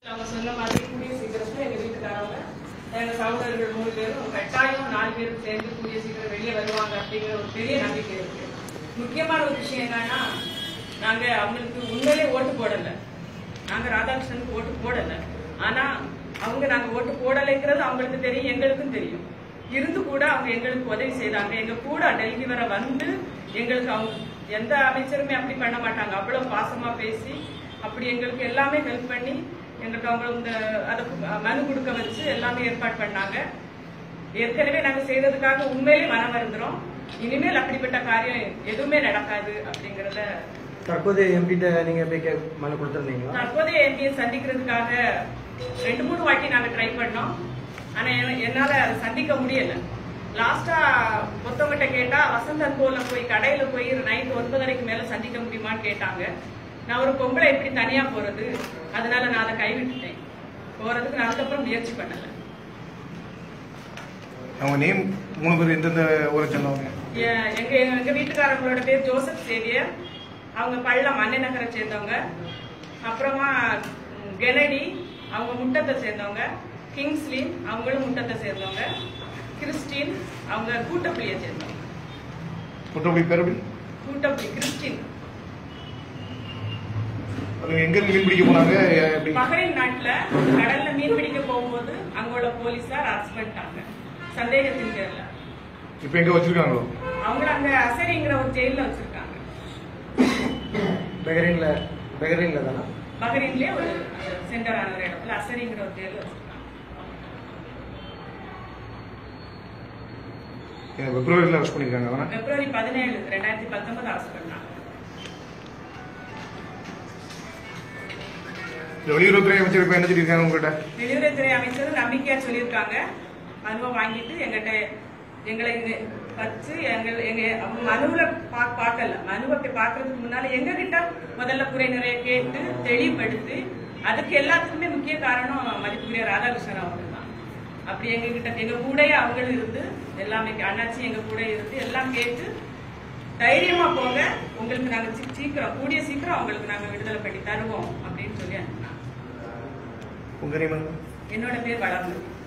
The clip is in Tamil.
அவங்க சொன்ன மாதிரி கூடிய சீக்கிரத்துல எங்க வீட்டுக்காரவங்க எங்க சகோதரர்கள் மூணு பேரும் கட்டாயம் நாலு பேரும் சேர்ந்து கூடிய சீக்கிரம் வெளியே வருவாங்க அப்படிங்கிற ஒரு பெரிய நம்பிக்கை இருக்கு முக்கியமான ஒரு விஷயம் என்னன்னா நாங்க அவங்களுக்கு உண்மையிலே ஓட்டு போடல நாங்க ராதாகிருஷ்ணனுக்கு ஓட்டு போடல ஆனா அவங்க நாங்க ஓட்டு போடலைங்கிறது அவங்களுக்கு தெரியும் எங்களுக்கும் தெரியும் இருந்து கூட அவங்க எங்களுக்கு உதவி செய்தாங்க எங்க கூட டெல்லி வர வந்து எங்களுக்கு அவங்க எந்த அமைச்சருமே அப்படி பண்ண மாட்டாங்க அவ்வளவு பாசமா பேசி அப்படி எங்களுக்கு எல்லாமே ஹெல்ப் பண்ணி எங்களுக்கு அவங்க இந்த அதை மனு கொடுக்க வச்சு எல்லாமே ஏற்பாடு பண்ணாங்க ஏற்கனவே நாங்க செய்ததுக்காக உண்மையிலே மனம் வருந்துறோம் இனிமேல் அப்படிப்பட்ட காரியம் எதுவுமே நடக்காது அப்படிங்கறத தற்போதைய எம்பிட்ட நீங்க போய் கே- மனு கொடுத்துருந்தீங்களா தற்போதைய எம்பியை சந்திக்கிறதுக்காக ரெண்டு மூணு வாட்டி நாங்க ட்ரை பண்ணோம் ஆனா என- என்னால அதை சந்திக்க முடியல லாஸ்டா மொத்தவங்கிட்ட கேட்டா வசந்தன் போல போய் கடையில போய் நைட் ஒன்பதரைக்கு மேல சந்திக்க முடியுமான்னு கேட்டாங்க நான் ஒரு பொம்பளை எப்படி தனியா போறது அதனால நான் அதை கைவிட்டுட்டேன் போறதுக்கு நான் அதுக்கப்புறம் முயற்சி பண்ணல அவங்க நேம் மூணு பேர் எந்தெந்த ஊரை சேர்ந்தவங்க எ- எங்க எங்க வீட்டுக்காரங்களோட பேர் ஜோசப் சேவியர் அவங்க பள்ளம் அன்னை நகரை சேர்ந்தவங்க அப்புறமா ம், கெனடி அவங்க முட்டத்தை சேர்ந்தவங்க கிங்ஸ்லி அவங்களும் முட்டத்தை சேர்ந்தவங்க கிறிஸ்டின் அவங்க கூட்டப்புளியை சேர்ந்தவங்க குற்றப்படி பேரபடி கூட்டப்புளி கிறிஸ்டின் அவங்க எங்க இருந்து மீன் பிடிக்க போனாங்க எ- எப்படி பஹ்ரைன் நாட்டுல கடல்ல மீன் பிடிக்க போகும்போது அங்குள்ள போலீஸார் அரெஸ்ட் பண்ணிட்டாங்க சந்தேகத்தின் பேர்ல இப்ப எங்க வச்சிருக்காங்களோ அவங்கள அங்க அசரிங்கிற ஒரு ஜெயில வச்சிருக்காங்க பெகரின்ல பெகரின்ல தானே பஹ்ரைன்லயே ஒரு சென்டரான ஒரு இடத்துல அசரிங்கிற ஒரு ஜெயில வச்சிருக்காங்க எ- பிப்ரவரியில அரெஸ்ட் பண்ணிருக்காங்க அதானே பிப்ரவரி பதினேழு ரெண்டாயிரத்தி பத்தொன்பது அரசு பண்ணாங்க இந்த வெளியுறவுத்துறை அமைச்சர் இப்ப என்ன சொல்லியிருக்காங்க உங்ககிட்ட வெளியுறவுத்துறை அமைச்சரும் நம்பிக்கையா சொல்லியிருக்காங்க மனுவை வாங்கிட்டு எங்கிட்ட எங்களை இங்க வச்சு எங்கள் எங்க அவங்க மனுவுல பா பார்க்கல மனுவை போய் பார்க்கறதுக்கு முன்னால எங்க கிட்ட முதல்ல குறை நிறைய கேட்டு தெளிவுபடுத்தி அதுக்கு எல்லாத்துக்குமே முக்கிய காரணம் மதிப்புக்குரிய ராதாகிருஷ்ணன் அவர்கள் தான் அப்படி எங்க கிட்ட எங்க கூடயே அவங்களும் இருந்து எல்லாமே அண்ணாச்சி எங்க கூட இருந்து எல்லாம் கேட்டு தைரியமா போங்க உங்களுக்கு நாங்க சீ- சீக்கிரம் கூடிய சீக்கிரம் உங்களுக்கு நாங்க விடுதலை பண்ணி தருவோம் அப்படின்னு சொல்லி அனுப்பினாங்க உங்க நேம் என்னோட பேர் வளர்ந்து